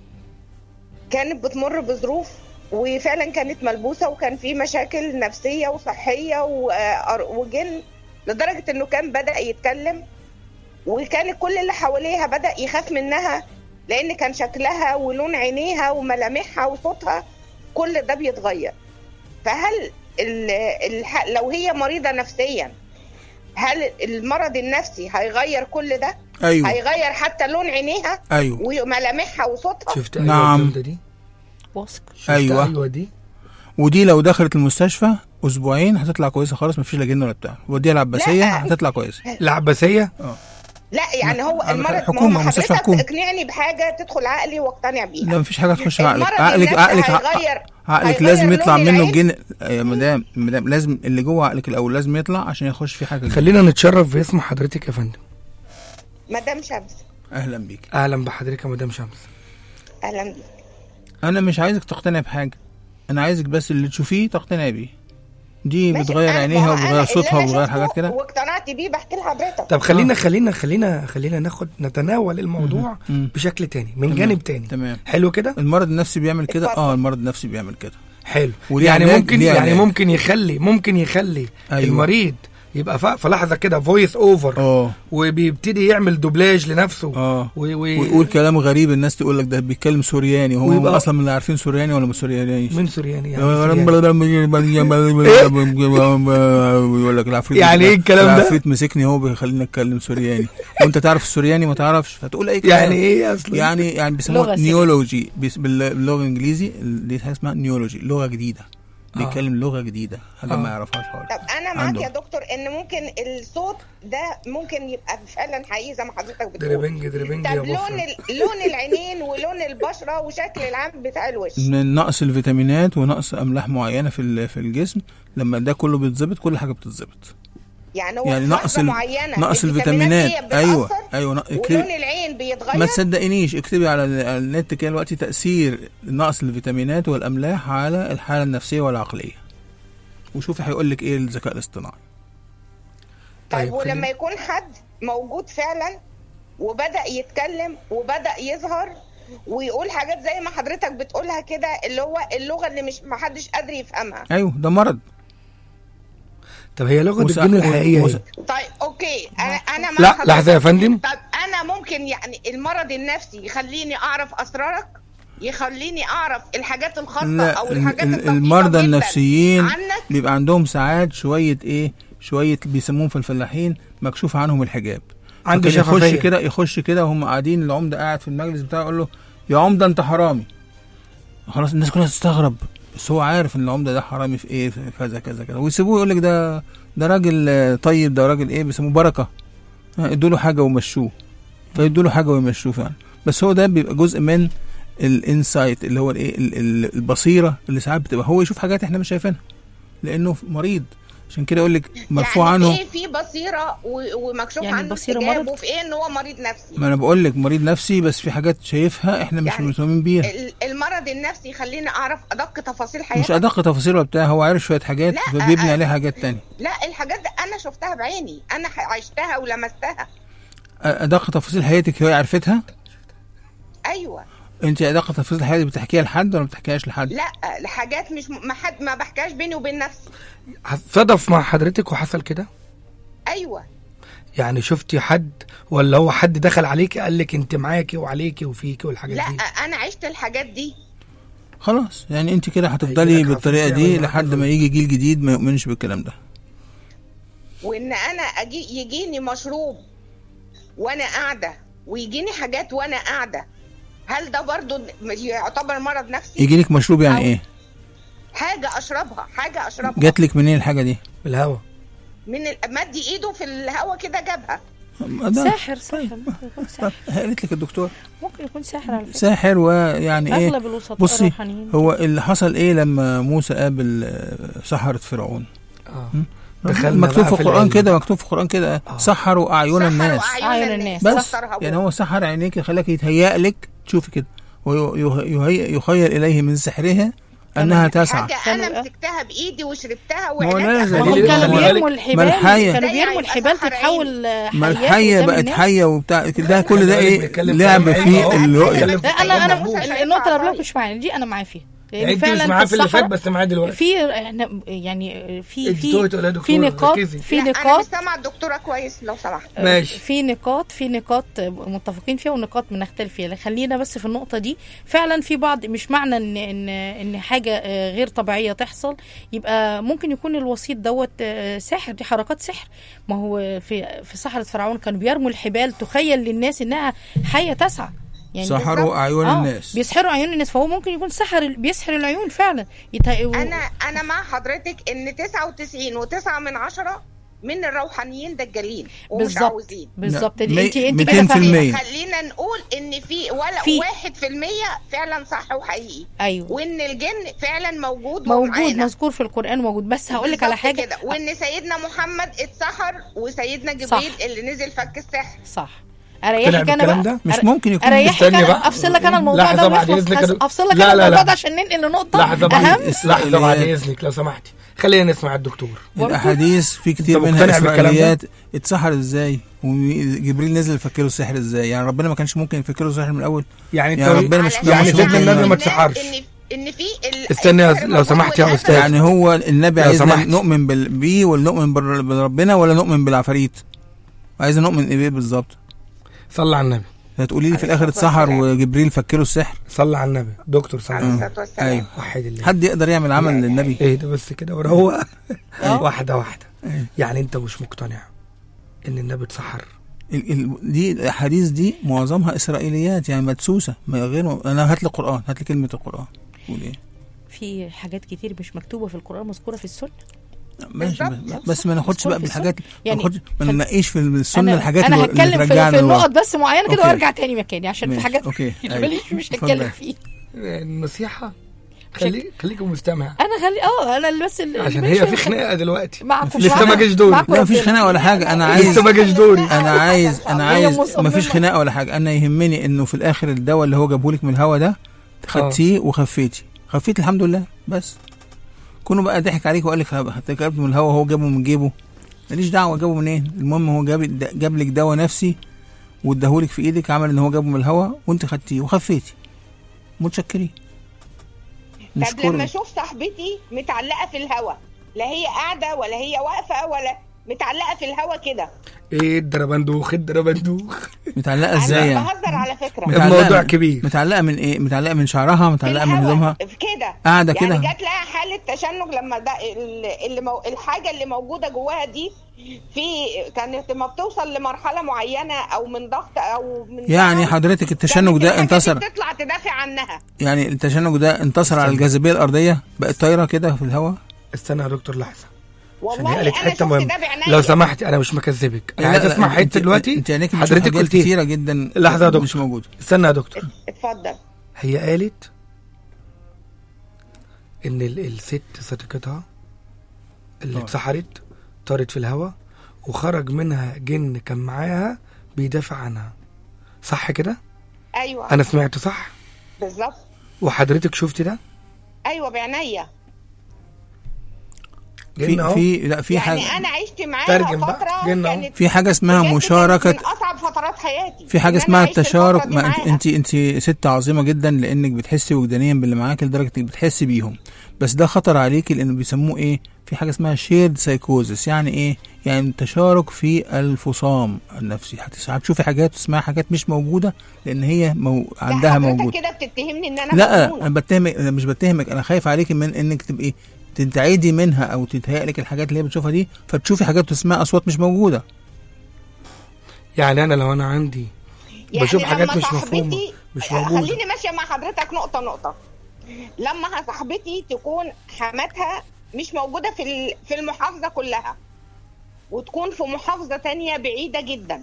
كانت بتمر بظروف وفعلا كانت ملبوسه وكان في مشاكل نفسيه وصحيه و- وجن لدرجه انه كان بدا يتكلم وكان كل اللي حواليها بدا يخاف منها لان كان شكلها ولون عينيها وملامحها وصوتها كل ده بيتغير فهل ال الح... لو هي مريضه نفسيا هل المرض النفسي هيغير كل ده ايوه هيغير حتى لون عينيها ايوه وملامحها وصوتها شفت ايوه نعم. الجملة دي واثق شفت أيوة. ايوه دي ودي لو دخلت المستشفى اسبوعين هتطلع كويسه خالص مفيش لا جن ولا بتاع وديها العباسيه لا. هتطلع كويسه العباسية لا يعني هو على المرض ما حكومة، هو مستشفى حضرتك حكومة. اقنعني بحاجه تدخل عقلي واقتنع بيها لا مفيش حاجه تخش عقلك المرض عقلك النفسي عقلك هيغير عقلك هيغير لازم يطلع لون منه العين. الجن يا مدام مدام لازم اللي جوه عقلك الاول لازم يطلع عشان يخش في حاجه جديدة. خلينا نتشرف باسم حضرتك يا فندم مدام شمس اهلا بيك اهلا بحضرتك يا مدام شمس اهلا بيك انا مش عايزك تقتنع بحاجه انا عايزك بس اللي تشوفيه تقتنعي بيه دي ماشي، بتغير أنا- عينيها ما هو وبتغير أنا صوتها اللي أنا وبتغير شفته حاجات كده واقتنعت بيه بحكي لحضرتك طب خلينا خلينا خلينا خلينا ناخد نتناول الموضوع مم. بشكل تاني من تمام. جانب تاني تمام حلو كده المرض النفسي بيعمل كده اتفضل. اه المرض النفسي بيعمل كده حلو وليه يعني علاج؟ ممكن ليه يعني علاج؟ ممكن يخلي ممكن يخلي أيوة. أيوة. المريض يبقى ف- في لحظه كده فويس اوفر اه وبيبتدي يعمل دوبلاج لنفسه اه و... و... ويقول كلام غريب الناس تقول لك ده بيتكلم سورياني هو ويبقى- اصلا من اللي عارفين سورياني ولا مش سورياني من سورياني يعني سورياني. يقول لك العفريت يعني ايه الكلام ده؟ العفريت مسكني هو بيخليني اتكلم سورياني وانت تعرف السورياني ما تعرفش فتقول اي كلام يعني ايه اصلا يعني يعني بيسموها لغة سورية. نيولوجي بيس- بال- باللغه الانجليزي دي حاجه اسمها نيولوجي لغه جديده آه. بيتكلم لغه جديده حاجه آه. ما يعرفهاش خالص طب انا معاك عنده. يا دكتور ان ممكن الصوت ده ممكن يبقى فعلا حقيقي زي ما حضرتك بتقول دربنج دربنج يا طب لون بفر ال- لون العينين ولون البشره وشكل العام بتاع الوش من نقص الفيتامينات ونقص املاح معينه في ال- في الجسم لما ده كله بيتظبط كل حاجه بتتظبط يعني هو يعني في نقص لحظة ال- معينه نقص الفيتامينات الفيتامينات هي ايوه بتأثر ايوه نق- ولون اكتبي العين بيتغير ما تصدقينيش اكتبي على ال- على النت كده دلوقتي تاثير نقص الفيتامينات والاملاح على الحاله النفسيه والعقليه وشوفي هيقول لك ايه الذكاء الاصطناعي طيب طيب، ولما خلينا- يكون حد موجود فعلا وبدأ يتكلم وبدأ يظهر ويقول حاجات زي ما حضرتك بتقولها كده اللي هو اللغة اللي مش محدش قادر يفهمها ايوه ده مرض طب هي لغه وس- الجن الحقيقيه وس- ايه؟ طيب اوكي انا انا مع لا حضرتك. لحظه يا فندم طب انا ممكن يعني المرض النفسي يخليني اعرف اسرارك يخليني اعرف الحاجات الخاصة لا او ال- الحاجات ال- الدقيقة المرضى جداً النفسيين عنك بيبقى عندهم ساعات شويه ايه شويه بيسموهم في الفلاحين مكشوف عنهم الحجاب عنده فكان يخش شفافيه كده يخش كده وهم قاعدين العمده قاعد في المجلس بتاعه يقول له يا عمده انت حرامي خلاص الناس كلها تستغرب بس هو عارف ان العمده ده حرامي في ايه في كذا كذا كذا ويسيبوه يقول لك ده ده راجل آه، طيب ده راجل ايه بيسموه بركه ادوا له حاجه ومشوه فيدوا له حاجه ويمشوه فعلا بس هو ده بيبقى جزء من الانسايت اللي هو الايه ال- ال- البصيره اللي ساعات بتبقى هو يشوف حاجات احنا مش شايفينها لانه مريض عشان كده يقول لك مرفوع يعني عنه ايه في بصيرة و- ومكشوف يعني عنه البصيرة حجاب مرض؟ وفي ايه ان هو مريض نفسي ما انا بقول لك مريض نفسي بس في حاجات شايفها احنا مش يعني مهتمين بيها ال- المرض النفسي يخليني اعرف ادق تفاصيل مش حياتك ادق تفاصيل ولا بتاع هو عارف شويه حاجات لا، فبيبني أ- عليها حاجات تانية لا الحاجات دي انا شفتها بعيني انا ح- عشتها ولمستها ادق تفاصيل حياتك هي عرفتها ايوه انت ادق تفاصيل حياتك بتحكيها لحد ولا ما بتحكيهاش لحد لا الحاجات مش م- ما حد ما بحكيهاش بيني وبين نفسي صدف مع حضرتك وحصل كده ايوه يعني شفتي حد ولا هو حد دخل عليكي قال لك انت معاكي وعليكي وفيكي والحاجات لا دي انا عشت الحاجات دي خلاص يعني انت كده هتفضلي هيجيلك بالطريقه حفيظ دي يعمل لحد معاك ما يجي جيل جديد ما يؤمنش بالكلام ده وان انا اجي يجيني مشروب وانا قاعده ويجيني حاجات وانا قاعده هل ده برضو يعتبر مرض نفسي يجي لك مشروب يعني أو- ايه حاجه اشربها حاجه اشربها جات لك منين الحاجه دي بالهوا من ال- مدي ايده في الهوا كده جابها ده ساحر ساحر ممكن يكون ساحر قالت لك الدكتور ممكن يكون ساحر على فكرة ساحر ويعني ايه اغلب الوسطاء بصي الروحانيين هو اللي حصل ايه لما موسى قابل آه، سحرة فرعون اه م? دخلنا مكتوب بقى في في القرآن العلم كده بقى. مكتوب في القرآن كده آه. سحروا أعين سحروا الناس أعين الناس. بس سحرها يعني هو سحر عينيك خلاك يتهيأ لك تشوفي كده ويخيل إليه من سحرها أنها تسعى حاجه كانوا انا إيه؟ مسكتها بايدي وشربتها ما هو وعلاجها لازم. وهم دليل كانوا الأمر. بيرموا ما الحبال الحية. كانوا ده بيرموا يعني الحبال سحر تتحول آه، ما حيات الحية قدام بقت الناس. حية وبتاع ده كل ده خلي بالك إيه بنتكلم في لعب العلم فيه أهو. الرؤية بنتكلم في لا انا انا مظبوط. النقطه اللي قبلها مش معايا دي انا معايا فيها لان انت مش فعلا معاه في في اللي فات الصحراء بس معاه دلوقتي في احنا يعني في انت في تقولي تقولي يا في دكتور نقاط ركزي. في لا انا نقاط مش سامعه الدكتوره كويس لو سمحت ماشي في نقاط في نقاط متفقين فيها ونقاط بنختلف فيها خلينا بس في النقطة دي فعلا في بعض مش معنى ان ان ان حاجة آه، غير طبيعية تحصل يبقى ممكن يكون الوسيط دوت آه، ساحر دي حركات سحر ما هو في في سحرة فرعون كانوا بيرموا الحبال تخيل للناس انها حية تسعى يعني سحروا أعين آه، الناس بيسحروا عيون الناس فهو ممكن يكون سحر بيسحر العيون فعلا يتا... و- انا انا مع حضرتك ان 99 و9 من عشرة من الروحانيين دجالين ومش بالظبط عاوزين بالظبط مي- انت انت 200% كده فاهمة. خلينا نقول ان في ولا في- واحد في المية فعلا صح وحقيقي ايوه وان الجن فعلا موجود موجود ومعانا. مذكور في القرآن موجود بس هقول لك على بالظبط حاجة كده وان سيدنا محمد اتسحر وسيدنا صح. جبريل اللي نزل فك السحر صح اريحك انا بالكلام بقى ده؟ مش أر- ممكن يكون اريحك استني انا بقى. افصل لك انا الموضوع لحظة ده بعد ونخلص. إذنك هس- كده. افصل لك لا، انا لا، الموضوع لا. ده عشان ننقل لنقطه لحظه بعد اهم لحظه بعد الإسرائيليات. اذنك لو سمحتي خلينا نسمع الدكتور الاحاديث في كتير أنت منها مقتنع بالكلام ده؟ اسرائيليات اتسحر ازاي وجبريل نزل يفكره السحر ازاي يعني ربنا ما كانش ممكن يفكره السحر من الاول يعني انت يا ربنا مش علشان يعني مش سيدنا ممكن النبي يعني. ما اتسحرش. ان ان في ال- استنى يا- السحر لو موجود سمحت يا والأسد أستاذ. يعني هو النبي لو عايزنا سمحت. نؤمن بال- بيه ولا نؤمن بر- بربنا ولا نؤمن بالعفاريت عايز نؤمن ايه بالظبط صلى على النبي هتقولي لي في عليه الاخر الصلاة اتسحر والسلام. وجبريل فكره السحر صلى على النبي دكتور صلى على عليه النبي الصلاة والسلام ايوه وحد الله حد يقدر يعمل عمل للنبي ايه ده بس كده وروق آه. واحده واحده أيوة. يعني انت مش مقتنع ان النبي اتسحر ال- ال- دي الاحاديث دي معظمها اسرائيليات يعني مدسوسه ما غير انا هات لي القران هات لي كلمه القران قول ايه في حاجات كتير مش مكتوبه في القران مذكوره في السنه ماشي بالظبط. بس ما ناخدش مذكور بقى في بالحاجات يعني ما ناخدش ما خل- نناقيش في السنه انا الحاجات انا اللي هتكلم في, ترجعنا في لورا. النقط بس معينه كده أوكي. وارجع تاني مكاني عشان في ماشي. حاجات أوكي. اللي أيوة. ماليش مش اتفضل. هتكلم فيه النصيحه خلي خليك مستمع انا خلي اه انا اللي بس اللي عشان ماشي هي في خ- خناقه دلوقتي معكم لسه معكم- ما جاش دوري. معكم لا مفيش ربنا. خناقه ولا حاجه انا عايز لسه ما جاش دوري انا عايز انا هي عايز مصممة. ما فيش خناقه ولا حاجه انا يهمني انه في الاخر الدواء اللي هو جابهولك من الهوا ده خدتيه وخفيتي خفيت الحمد لله بس كونه بقى ضحك عليك وقال لك هتجابه من الهوا هو جابه من جيبه ماليش دعوه جابه منين المهم هو جاب جاب لك دواء نفسي واداهولك في ايدك عمل ان هو جابه من الهوا وانت خدتيه وخفيتي متشكرين طب لما نشكره اشوف صاحبتي متعلقه في الهوا لا هي قاعده ولا هي واقفه ولا متعلقه في الهوا كده ايه الدربندوخ الدربندوخ متعلقه ازاي انا يعني بهزر على فكره متعلقة الموضوع من- كبير متعلقه من ايه متعلقه من شعرها في متعلقه من الهوا، هدومها في كده قاعدة يعني كده. جات لها حاله تشنج لما ده ال- اللي مو الحاجه اللي موجوده جواها دي في كانت ما بتوصل لمرحله معينه او من ضغط او من يعني تعب، حضرتك التشنج كانت ده الحاجة دي انتصر بتطلع تدافع عنها يعني التشنج ده انتصر على الجاذبيه الارضيه بقت طايره كده في الهواء استنى يا دكتور لحظه عشان والله هي قالت انا حته شفت مهمه ده بعينيا لو سمحتي انا مش مكذبك انا عايز اسمع حته دلوقتي انت عينيك بتشوف حضرتك حاجات قلتي كتيره جدا لحظة يا دكتور. مش موجوده استنى يا دكتور اتفضل هي قالت ان ال- الست صديقتها اللي آه. اتسحرت طارت في الهواء وخرج منها جن كان معاها بيدافع عنها صح كده ايوه انا سمعت صح بالظبط وحضرتك شفتي ده ايوه بعينيا جن أهو. في في لا في يعني حاجه انا عشت معاها ترجم بقى. فتره جن أهو. كانت في حاجه اسمها بجد كانت مشاركه من اصعب فترات حياتي في حاجه إن أنا اسمها عشت التشارك الفترة دي ما انت معاها. انت انت ست عظيمه جدا لانك بتحسي وجدانيا باللي معاك لدرجه انك بتحسي بيهم بس ده خطر عليكي لانه بيسموه ايه في حاجه اسمها شيرد سايكوزس يعني ايه يعني تشارك في الفصام النفسي هتس- هتشوفي حاجات تسمعي حاجات مش موجوده لان هي مو... لا، عندها حضرتك موجود كده بتتهمني ان انا لا مجنونة. انا بتهمك انا مش بتهمك انا خايف عليكي من انك تبقي تنتعدي منها او تتهيأ لك الحاجات اللي هي بتشوفها دي فتشوفي حاجات وتسمعي اصوات مش موجوده يعني انا لو انا عندي يعني بشوف حاجات لما مش صاحبتي- مفهومه مش موجوده خليني ماشيه مع حضرتك نقطه نقطه لما صاحبتي تكون حماتها مش موجوده في ال- في المحافظه كلها وتكون في محافظه تانية بعيده جدا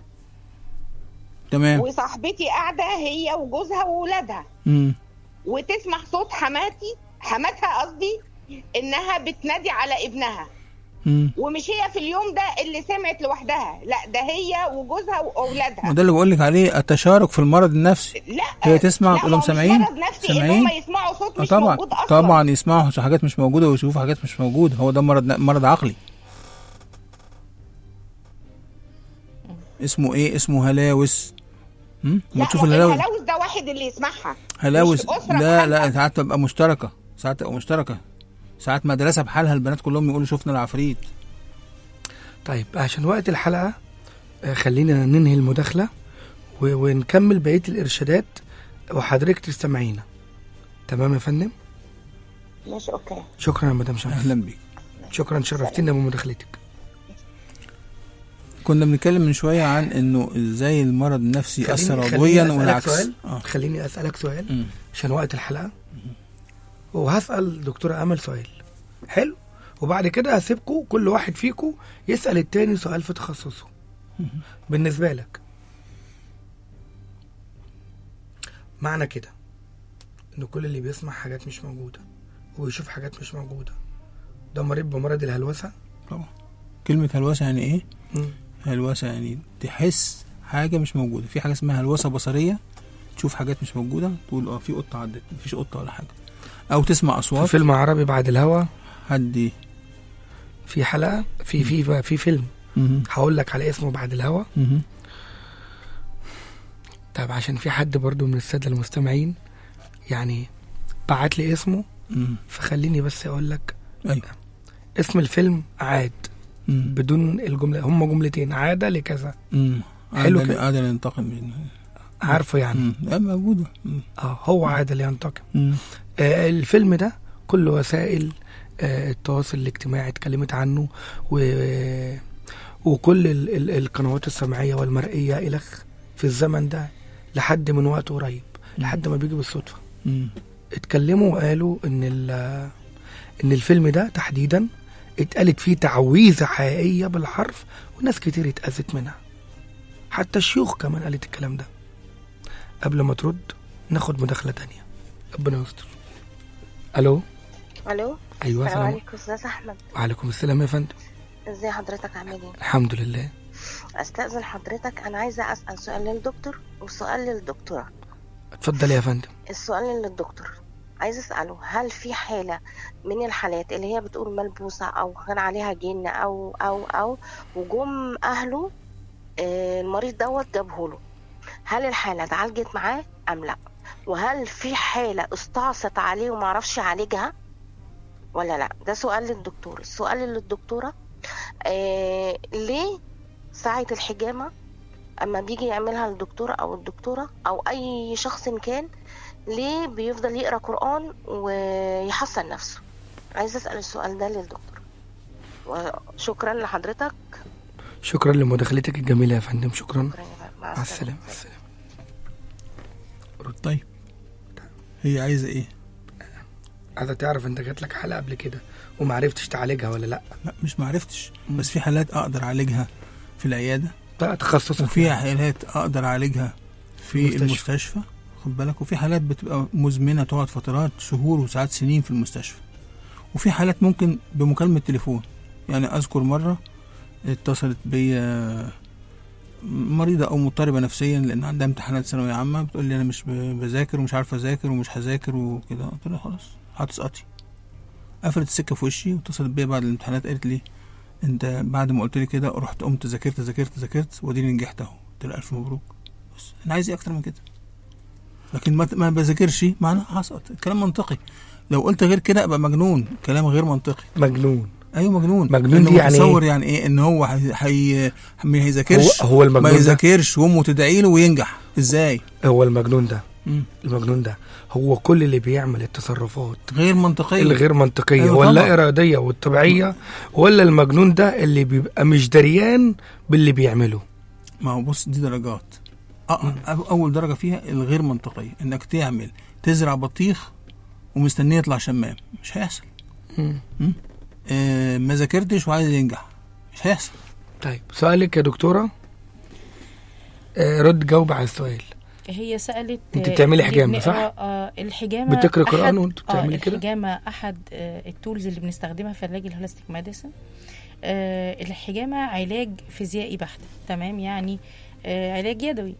تمام وصاحبتي قاعده هي وجوزها وولادها امم وتسمع صوت حماتي حماتها قصدي انها بتنادي على ابنها امم ومش هي في اليوم ده اللي سمعت لوحدها لا ده هي وجوزها واولادها وده اللي بقول لك عليه التشارك في المرض النفسي لا هي تسمع لا، تقول لهم هو مش سامعين؟ مرض نفسي ان سامعين؟ هم يسمعوا صوت آه مش طبعا موجود اصلا طبعا يسمعوا حاجات مش موجوده ويشوفوا حاجات مش موجوده هو ده مرض مرض عقلي اسمه ايه اسمه هلاوس هم؟ لا ما تشوف ما الهلاوس الهلاوس ده واحد اللي يسمعها هلاوس مش أسرة لا لا بحالها. ساعات تبقى مشتركه ساعات تبقى مشتركه ساعات مدرسه بحالها البنات كلهم يقولوا شفنا العفريت طيب عشان وقت الحلقه آه، خلينا ننهي المداخله و- ونكمل بقيه الارشادات وحضرتك تستمعينا تمام يا فندم ماشي اوكي شكرا يا مدام شمس اهلا بيك شكرا شرفتينا بمداخلتك كنا بنتكلم من شويه عن انه ازاي المرض النفسي خليني- ياثر خليني عضويا أسألك والعكس سؤال. اه خليني اسالك سؤال مم. عشان وقت الحلقه وهسال دكتوره امل سؤال حلو وبعد كده هسيبكم كل واحد فيكم يسال التاني سؤال في تخصصه بالنسبه لك معنى كده ان كل اللي بيسمع حاجات مش موجوده ويشوف حاجات مش موجوده ده مريض بمرض الهلوسه طبعا كلمه هلوسه يعني ايه مم. هلوسه يعني تحس حاجه مش موجوده في حاجه اسمها هلوسه بصريه تشوف حاجات مش موجوده تقول اه في قطه عدت مفيش قطه ولا حاجه او تسمع في اصوات فيلم عربي بعد الهوا حد في حلقه في في في فيلم مهم. هقول لك على اسمه بعد الهوا مهم. طب عشان في حد برضو من الساده المستمعين يعني بعت لي اسمه مهم. فخليني بس اقول لك ايوه اسم الفيلم عاد مم. بدون الجمله هم جملتين عاده لكذا مم. حلو عادل- كده. عادل ينتقم منه عارفه يعني مم. لا موجوده مم. اه هو عادل ينتقم مم. آه الفيلم ده كل وسائل آه التواصل الاجتماعي اتكلمت عنه و وكل ال ال القنوات السمعيه والمرئيه الخ في الزمن ده لحد من وقت قريب لحد ما بيجي بالصدفه مم. اتكلموا وقالوا ان ال ان الفيلم ده تحديدا اتقالت فيه تعويذه حقيقيه بالحرف وناس كتير اتاذت منها حتى الشيوخ كمان قالت الكلام ده قبل ما ترد ناخد مداخله تانية ربنا يستر الو الو ايوه السلام سلام عليكم استاذ احمد وعليكم السلام يا فندم ازي حضرتك عامل ايه الحمد لله استاذن حضرتك انا عايزه اسال سؤال للدكتور وسؤال للدكتوره اتفضل يا فندم السؤال للدكتور عايزه اساله هل في حاله من الحالات اللي هي بتقول ملبوسه او كان عليها جن او او او وجم اهله آه، المريض دوت جابه له هل الحاله اتعالجت معاه ام لا وهل في حاله استعصت عليه ومعرفش يعالجها ولا لا ده سؤال للدكتور السؤال للدكتوره آه ليه ساعة الحجامة أما بيجي يعملها الدكتور أو الدكتورة أو أي شخص كان ليه بيفضل يقرأ قرآن ويحصن نفسه عايز أسأل السؤال ده للدكتور وشكرا لحضرتك شكرا لمداخلتك الجميله يا فندم شكرا شكرا يا فندم. مع السلامه مع السلامه طيب هي عايزه ايه عايزه تعرف انت جات لك حلقه قبل كده وما عرفتش تعالجها ولا لا لا مش معرفتش بس في حالات اقدر اعالجها في العياده ده تخصصك وفي حالات اقدر اعالجها في المستشفى. المستشفى خد بالك وفي حالات بتبقى مزمنه تقعد فترات شهور وساعات سنين في المستشفى وفي حالات ممكن بمكالمه تليفون يعني اذكر مره اتصلت بيا مريضة أو مضطربة نفسيا لأن عندها امتحانات ثانوية عامة بتقول لي أنا مش ب- بذاكر ومش عارفة أذاكر ومش هذاكر وكده قلت لها خلاص هتسقطي قفلت السكة في وشي واتصلت بيا بعد الامتحانات قالت لي أنت بعد ما قلت لي كده رحت قمت ذاكرت ذاكرت ذاكرت واديني نجحت أهو قلت لها ألف مبروك بس أنا عايز إيه أكتر من كده لكن ما ما بذاكرش معناها هسقط الكلام منطقي لو قلت غير كده ابقى مجنون كلام غير منطقي مجنون ايوه مجنون مجنون لأنه دي يعني متصور يعني ايه ان هو هي هي ما هو هيذاكرش هو ما المجنون ده يذاكرش وامه تدعي له وينجح ازاي هو المجنون ده مم. المجنون ده هو كل اللي بيعمل التصرفات غير منطقيه الغير منطقية أيوة ولا طبعا. إرادية والطبيعية ولا المجنون ده اللي بيبقى مش دريان باللي بيعمله ما هو بص دي درجات أ- أ- اول درجه فيها الغير منطقيه انك تعمل تزرع بطيخ ومستنيه يطلع شمام مش هيحصل مم. مم؟ آه ما ذاكرتش وعايز ينجح مش هيحصل طيب سؤالك يا دكتورة آه، رد جاوب على السؤال هي سألت أنت آه، بتعملي اللي حجامة، بنقرأ- صح؟ آه الحجامة بتقري قرآن أحد- وأنت بتعملي آه كده؟ الحجامة أحد آه التولز اللي بنستخدمها في علاج الهولستيك ميديسن آه الحجامة علاج فيزيائي بحت تمام يعني آه علاج يدوي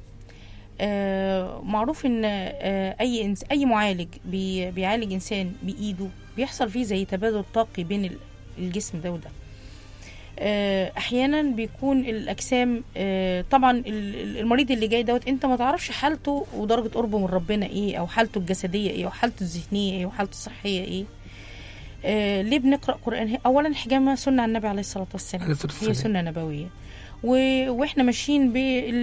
آه معروف ان آه اي إنس اي معالج بي بيعالج انسان بايده بيحصل فيه زي تبادل طاقي بين ال- الجسم ده وده آه، احيانا بيكون الاجسام آه، طبعا ال- ال- المريض اللي جاي دوت انت ما تعرفش حالته ودرجه قربه من ربنا ايه او حالته الجسديه ايه او حالته الذهنيه ايه وحالته الصحيه ايه آه، ليه بنقرا قران هي- اولا الحجامه سنه عن النبي عليه الصلاه والسلام عليه الصلاة هي والسلام. سنه نبويه و... واحنا ماشيين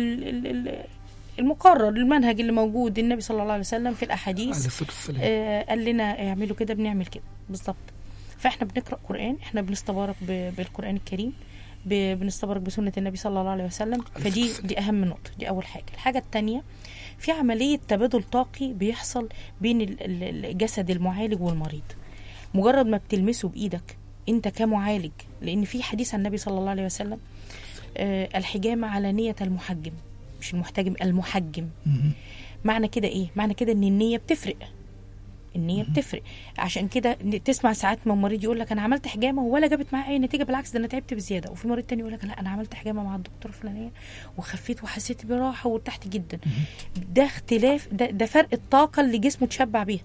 بالمقرر المنهج اللي موجود النبي صلى الله عليه وسلم في الاحاديث عليه الصلاة والسلام آه، قال لنا اعملوا كده بنعمل كده بالظبط فاحنا بنقرا قران احنا بنستبارك ب- بالقران الكريم ب- بنستبارك بسنه النبي صلى الله عليه وسلم فدي السلام. دي اهم نقطه دي اول حاجه الحاجه الثانيه في عمليه تبادل طاقي بيحصل بين ال- ال- الجسد المعالج والمريض مجرد ما بتلمسه بايدك انت كمعالج لان في حديث عن النبي صلى الله عليه وسلم آه، الحجامه على نيه المحجم مش المحتجم المحجم مم. معنى كده ايه معنى كده ان النيه بتفرق النيه بتفرق عشان كده ن- تسمع ساعات من مريض يقول لك انا عملت حجامه ولا جابت معايا اي نتيجه بالعكس ده انا تعبت بزياده وفي مريض تاني يقول لك لا انا عملت حجامه مع الدكتوره الفلانيه وخفيت وحسيت براحه وارتحت جدا ده اختلاف ده, ده فرق الطاقه اللي جسمه اتشبع بيها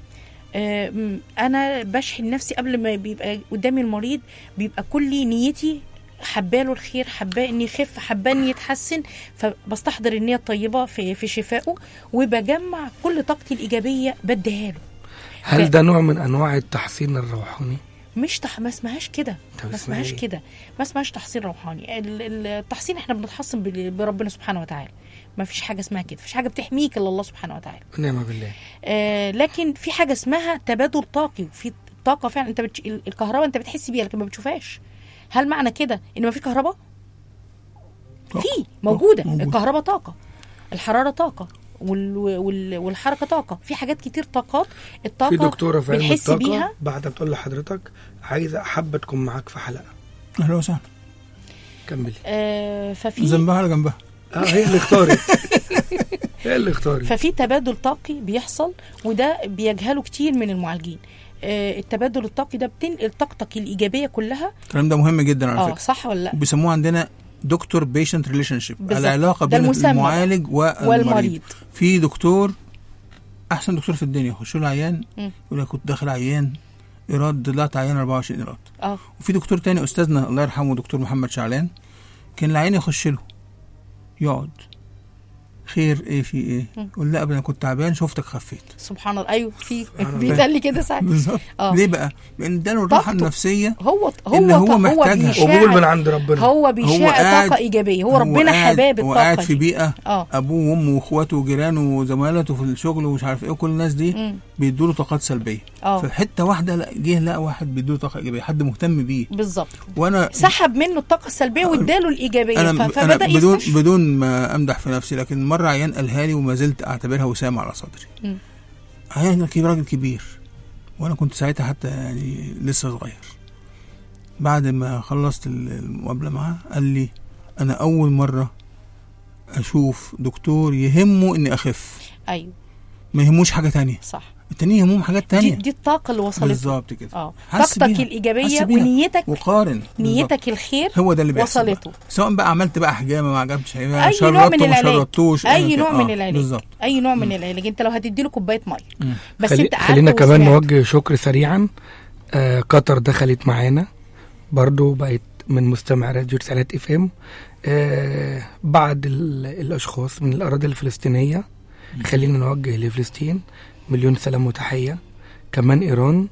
آه، م- انا بشحن نفسي قبل ما بيبقى قدامي المريض بيبقى كل نيتي حباله الخير حباه ان يخف حباه ان يتحسن فبستحضر النيه الطيبه في في شفائه وبجمع كل طاقتي الايجابيه بديها له هل ده نوع من انواع التحسين الروحاني مش تح... ما اسمهاش كده طب ما اسمها اسمهاش إيه؟ كده ما اسمهاش تحصين روحاني ال- ال- التحصين احنا بنتحصن بال- بربنا سبحانه وتعالى ما فيش حاجه اسمها كده فيش حاجه بتحميك الا الله سبحانه وتعالى ونعم بالله آه لكن في حاجه اسمها تبادل طاقي وفي طاقه فعلا انت بتش... ال- الكهرباء انت بتحس بيها لكن ما بتشوفهاش هل معنى كده ان ما فيش كهرباء طاقة. في موجوده موجودة. الكهرباء طاقه الحراره طاقه وال... وال... والحركه طاقه في حاجات كتير طاقات الطاقه في دكتوره في علم بنحس الطاقه بيها بعد بتقول لحضرتك عايزه حابه تكون معاك في حلقه اهلا وسهلا كملي آه ففي ذنبها ولا جنبها اه هي اللي اختارت هي اللي اختارت ففي تبادل طاقي بيحصل وده بيجهله كتير من المعالجين آه، التبادل الطاقي ده بتنقل طاقتك الايجابيه كلها الكلام ده مهم جدا على اه فكره صح ولا لا بيسموه عندنا دكتور بيشنت ريليشن شيب بالظبط. العلاقه ده بين المسمى المعالج والمريض والمريض في دكتور احسن دكتور في الدنيا يخش له عيان مم. يقول لك كنت داخل عيان ايراد طلعت عيان 24 ايراد اه وفي دكتور تاني استاذنا الله يرحمه دكتور محمد شعلان كان العيان يخش له يقعد خير ايه في ايه مم. يقول لا انا كنت تعبان شفتك خفيت سبحان الله ايوه في سبحان الله. بيتقال لي كده ساعات بالظبط اه ليه بقى لان ده الراحه طاقته. النفسيه هو هو اللي هو هو محتاجها. بيشاع قبول من عند ربنا هو هو بيشاع قاعد- طاقه ايجابيه هو ربنا قاعد- حباب هو قاعد الطاقه في دي بيئه اه ابوه وامه واخواته وجيرانه وزمايلاته في الشغل ومش عارف ايه وكل الناس دي مم. بيدوا له طاقات سلبيه اه في حته واحده لا جه لقى واحد بيدوا له طاقه ايجابيه حد مهتم بيه بالظبط وانا سحب منه الطاقه السلبيه واداله الايجابيه انا ف- انا فبدا بدون يستشفى بدون ما امدح في نفسي لكن مره عيان قالها لي وما زلت اعتبرها وسام على صدري مم. عيان كبير راجل كبير وانا كنت ساعتها حتى يعني لسه صغير بعد ما خلصت ال- المقابله معاه قال لي انا اول مره اشوف دكتور يهمه اني اخف ايوه ما يهموش حاجه تانية صح التانيين يهمهم حاجات دي, تانية دي الطاقه اللي وصلت له. بالظبط كده اه حس طاقتك بيها. الايجابيه حس بيها. ونيتك وقارن بالظبط. نيتك الخير هو ده اللي بيحصل وصلته. بقى. سواء بقى عملت بقى حجامه ما عجبتش اي نوع من شربته ما العلاج شربتوش اي أيا نوع كان. من آه، العلاج بالظبط اي نوع من العلاج انت لو هتدي له كوبايه ميه مم. بس خلي انت قعدت خلينا كمان وسمعت. نوجه شكر سريعا آه قطر دخلت معانا برضو بقت من مستمع راديو رسالات اف ام آه بعض ال- الاشخاص من الاراضي الفلسطينيه خلينا نوجه لفلسطين مليون سلام وتحيه كمان ايران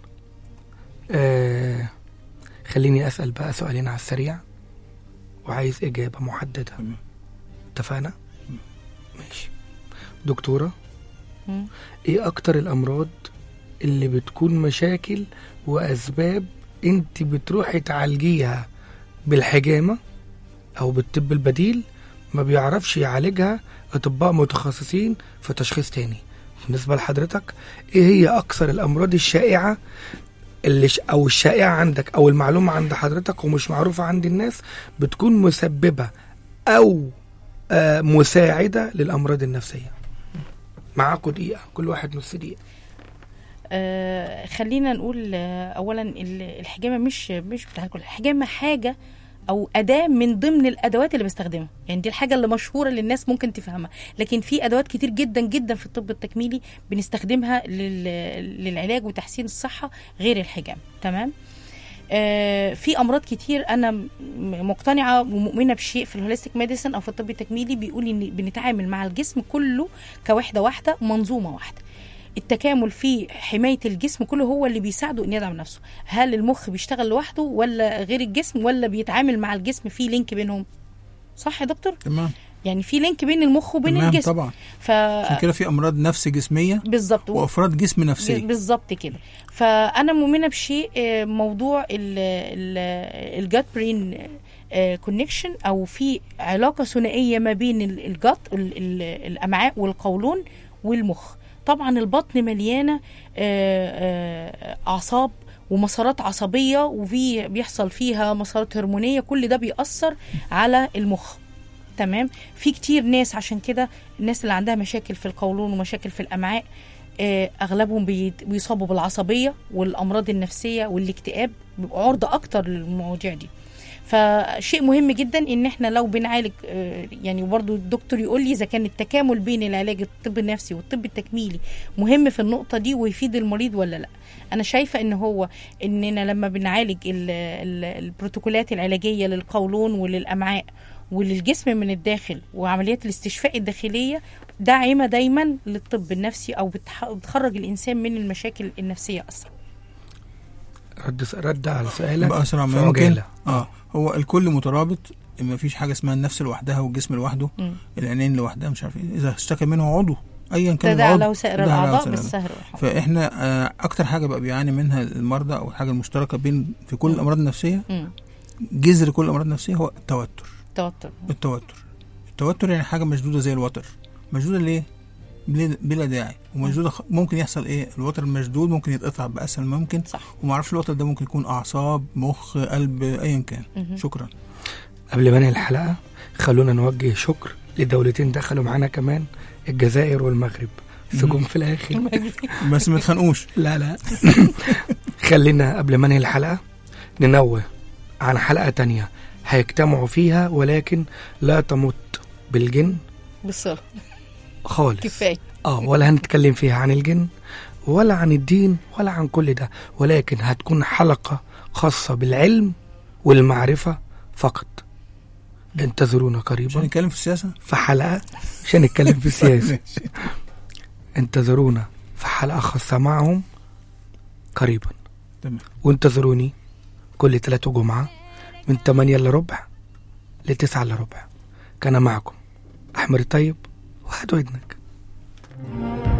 آه خليني اسال بقى سؤالين على السريع وعايز اجابه محدده تمام. اتفقنا ماشي دكتوره مم. ايه اكتر الامراض اللي بتكون مشاكل واسباب انت بتروحي تعالجيها بالحجامه او بالطب البديل ما بيعرفش يعالجها اطباء متخصصين في تشخيص تاني بالنسبه لحضرتك ايه هي اكثر الامراض الشائعه اللي ش... او الشائعه عندك او المعلومه عند حضرتك ومش معروفه عند الناس بتكون مسببه او آه مساعده للامراض النفسيه معاكوا دقيقه كل واحد نص دقيقه آه خلينا نقول آه اولا ال- الحجامه مش مش بتاع الكل الحجامه حاجه او اداه من ضمن الادوات اللي بستخدمها يعني دي الحاجه اللي مشهوره للناس ممكن تفهمها لكن في ادوات كتير جدا جدا في الطب التكميلي بنستخدمها لل- للعلاج وتحسين الصحه غير الحجامه تمام آه، في امراض كتير انا م- مقتنعه ومؤمنه بشيء في الهوليستيك ميديسن او في الطب التكميلي بيقول ان بنتعامل مع الجسم كله كوحده واحده منظومه واحده التكامل في حمايه الجسم كله هو اللي بيساعده انه يدعم نفسه هل المخ بيشتغل لوحده ولا غير الجسم ولا بيتعامل مع الجسم في لينك بينهم صح يا دكتور تمام يعني في لينك بين المخ وبين تمام الجسم طبعا ف عشان كده في امراض نفس جسميه بالظبط وافراد جسم نفسيه بالظبط كده فانا مؤمنه بشيء آه، موضوع الجات برين كونكشن او في علاقه ثنائيه ما بين الجات الامعاء والقولون والمخ طبعا البطن مليانه آه، آه، اعصاب ومسارات عصبيه وفي بيحصل فيها مسارات هرمونيه كل ده بيأثر على المخ تمام في كتير ناس عشان كده الناس اللي عندها مشاكل في القولون ومشاكل في الامعاء آه، اغلبهم بيت- بيصابوا بالعصبيه والامراض النفسيه والاكتئاب بيبقوا عرضه اكتر للمواضيع دي فشيء مهم جدا ان احنا لو بنعالج آه، يعني برضو الدكتور يقول لي اذا كان التكامل بين العلاج الطب النفسي والطب التكميلي مهم في النقطه دي ويفيد المريض ولا لا انا شايفه ان هو اننا لما بنعالج ال- ال- البروتوكولات العلاجيه للقولون وللامعاء وللجسم من الداخل وعمليات الاستشفاء الداخليه داعمه دايما للطب النفسي او بتح- بتخرج الانسان من المشاكل النفسيه اسرع رد رد على سؤالك بأسرع في ما يمكن عجالة. اه هو الكل مترابط ما فيش حاجه اسمها النفس لوحدها والجسم لوحده مم. العينين لوحدها مش عارف ايه اذا اشتكى منه عضو ايا كان تداعى العضو له سائر تداعى له الاعضاء سائر بالسهر والحمى فاحنا آه اكتر حاجه بقى بيعاني منها المرضى او الحاجه المشتركه بين في كل الامراض النفسيه مم. جذر كل الامراض النفسيه هو التوتر توتر التوتر التوتر يعني حاجه مشدوده زي الوتر مشدوده ليه بلا- بلا داعي ومشدوده خ- ممكن يحصل ايه الوتر المشدود ممكن يتقطع باسهل ما ممكن صح وما اعرفش الوتر ده ممكن يكون اعصاب مخ قلب ايا كان مهم. شكرا قبل ما ننهي الحلقة خلونا نوجه شكر لدولتين دخلوا معانا كمان الجزائر والمغرب بس جم في الآخر بس ما تخانقوش لا لا خلينا قبل ما ننهي الحلقة ننوه عن حلقة تانية هيجتمعوا فيها ولكن لا تمت بالجن بالصلاة خالص كفايه اه ولا هنتكلم فيها عن الجن ولا عن الدين ولا عن كل ده ولكن هتكون حلقة خاصة بالعلم والمعرفة فقط انتظرونا عشان قريبا نتكلم في السياسه في حلقة عشان نتكلم في السياسة انتظرونا في حلقة خاصة معهم قريبا تمام وانتظروني كل تلاتة جمعة من 8 إلا ربع لتسعة إلا ربع كان معكم أحمد الطيب وهات ودنك